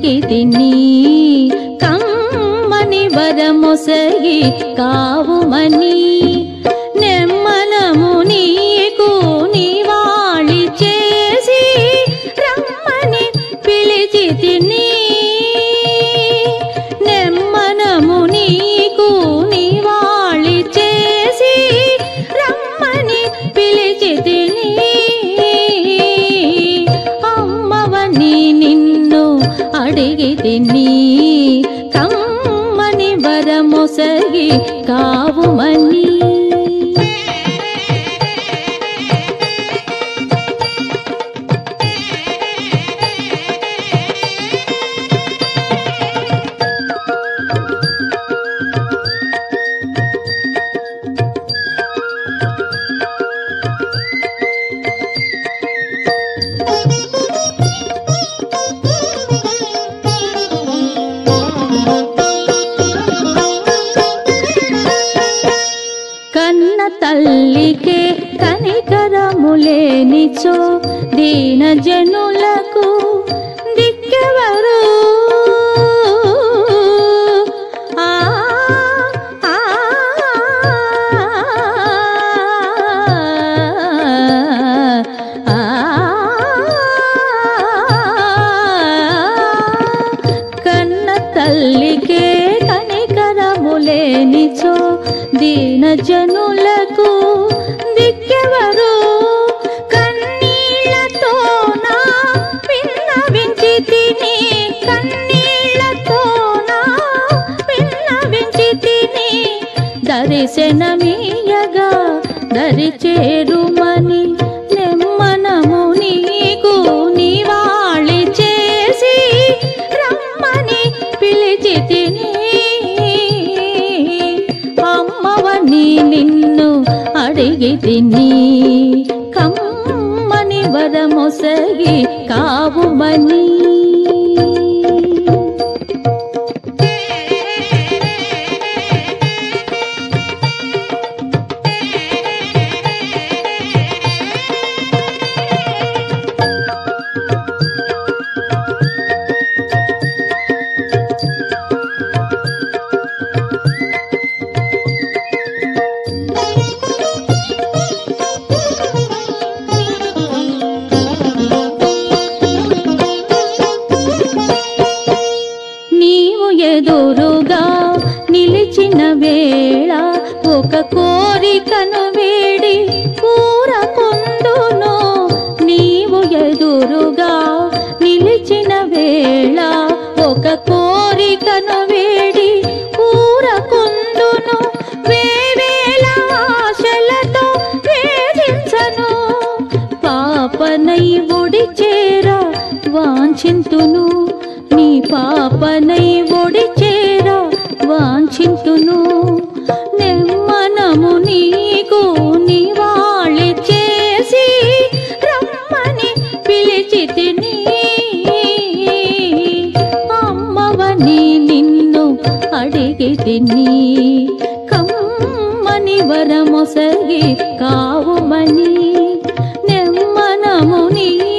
అడిగి తిని కమ్మని వరమొసగి కావుమని నెమ్మలము నీకు నివాళి చేసి రమ్మని పిలిచి తిని నెమ్మనము నీకు నివాళి చేసి రమ్మని పిలిచి తిని అమ్మవని నిన్ను అడిగి తిని కమ్మని వరమొసగి కావుమని కన్న తల్లికే కనికరములేనిచో దీన జనులకు దిక్కెవరు ఆ, ఆ, ఆ, కన్న తల్లికే కనికరములేనిచో దీన జనులకు దిక్కెవరు కన్నీళ్లతో నా విన్నవించి తిని కన్నీళ్లతో నా విన్నవించి తిని దర్శనమీయగా దరి చేరుమని నెమ్మనము నీకు నివాళి చేసి రమ్మని పిలిచి తిని అమ్మవని నిన్ను అడిగి తిని కమ్మని వరమొసగి కావుమని నీవు ఎదురుగా నిలిచిన వేళ ఒక కోరికను వేడి కూరకుందును నీవు ఎదురుగా నిలిచిన వేళ ఒక కోరికను వేడి కూరకుందును వేవేల ఆశలతో వేధించను పాపనై ఒడి చేర వాంఛింతును నీ పాపనై ఒడి చేర వాంఛింతును నెమ్మనము నీకు నివాళి చేసి రమ్మని పిలిచి తిని అమ్మవని నిన్ను అడిగి తిని కమ్మని వరమొసగి కావుమని నెమ్మనము నీ